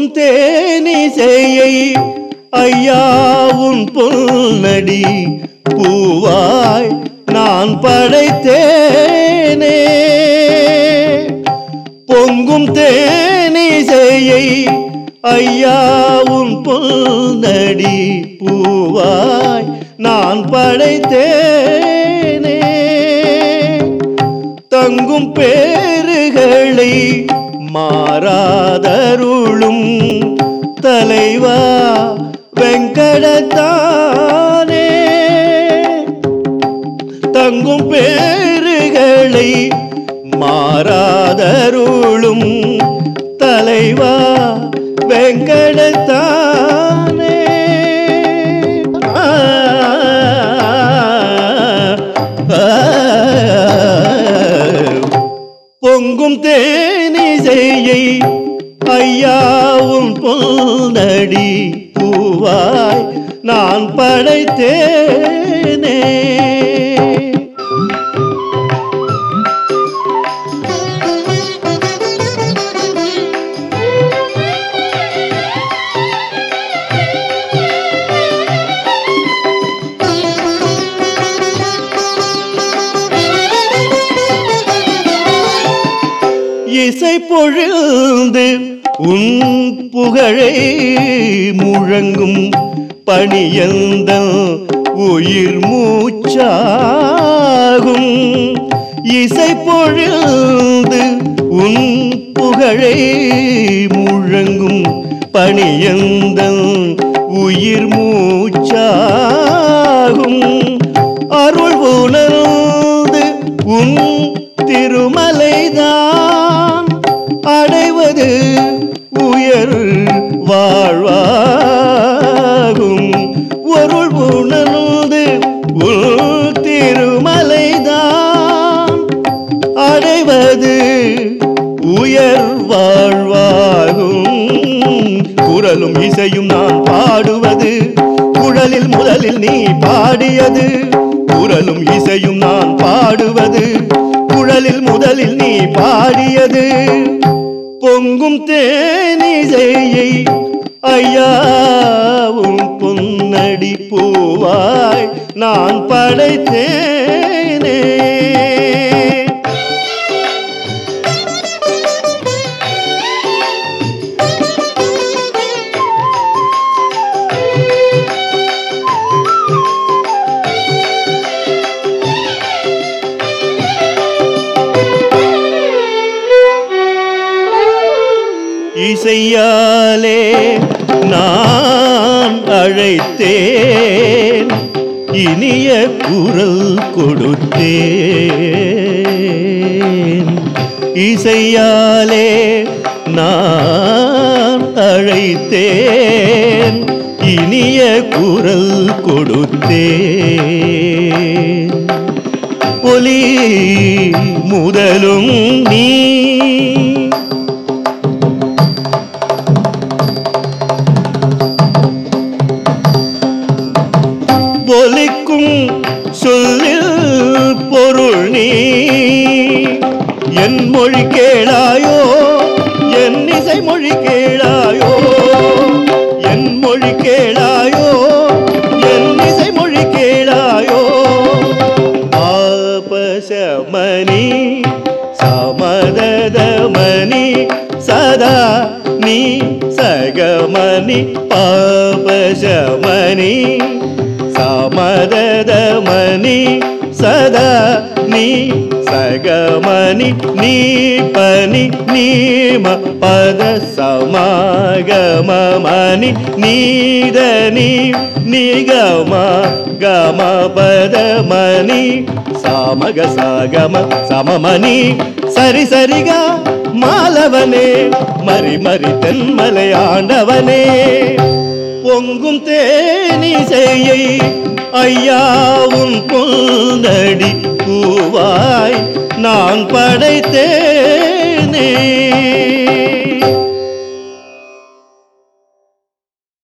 பொங்கும் தேனிசையை ஐயா உன் பொன்னடி பூவாய் நான் படைத்தேனே பொங்கும் தேனிசையை ஐயா உன் பொன்னடி பூவாய் நான் படைத்தேனே தங்கும் பேறுகளை மாறாதருளும் தலைவா வெங்கடத்தானே தங்கும் பேறுகளை மாறாதருளும் தலைவா வெங்கடத்தானே ஆ, ஆ, பொங்கும் தேனிசையை ஐயாவும் பொன்னடி பூவாய் நான் படைத்தேனே இசை பொழுது உன் புகழை முழங்கும் பணியந்த உயிர் மூச்சாகும் இசை பொழுது உன் புகழை முழங்கும் பணியந்த உயிர் மூச்சாகும் அருள் உணர்ந்து உன் திருமலைதான் அடைவது உயர் வாழ்வாகும் ஒருள் உணர்ந்து உன் திருமலைதான் அடைவது உயர் வாழ்வாகும் குரலும் இசையும் நான் பாடுவது குழலில் முதலில் நீ பாடியது குரலும் இசையும் நான் பாடுவது குழலில் முதலில் நீ பாடியது பொங்கும் தேனிசையை ஐயாவும் பொன்னடி பூவாய் நான் படைத்தேனே இசையாலே நான் அழைத்தேன் இனிய குரல் கொடுத்தேன் இசையாலே நான் அழைத்தேன் இனிய குரல் கொடுத்தேன் ஒலி முதலும் நீ ஒலிக்கும் சொல்லில் பொருள் நீ என் மொழி கேளாயோ என் இசை மொழி கேளாயோ என் மொழி கேளாயோ என் இசை மொழி கேளாயோ ஆபசமணி சமததமணி சதா நீ சகமணி பாபசமணி சமததமணி சதா நீ சகமணி நீ பனி நீம பத சமாகமமணி நீதனி நிகம கம பதமணி சாமக சாகம சமமணி சரி சரிகா மாலவனே மறி மறி தென்மலை ஆண்டவனே பொங்கும் தேனிசையை ஐயாவும் பொந்தடி பூவாய் நான் படைத்தேனே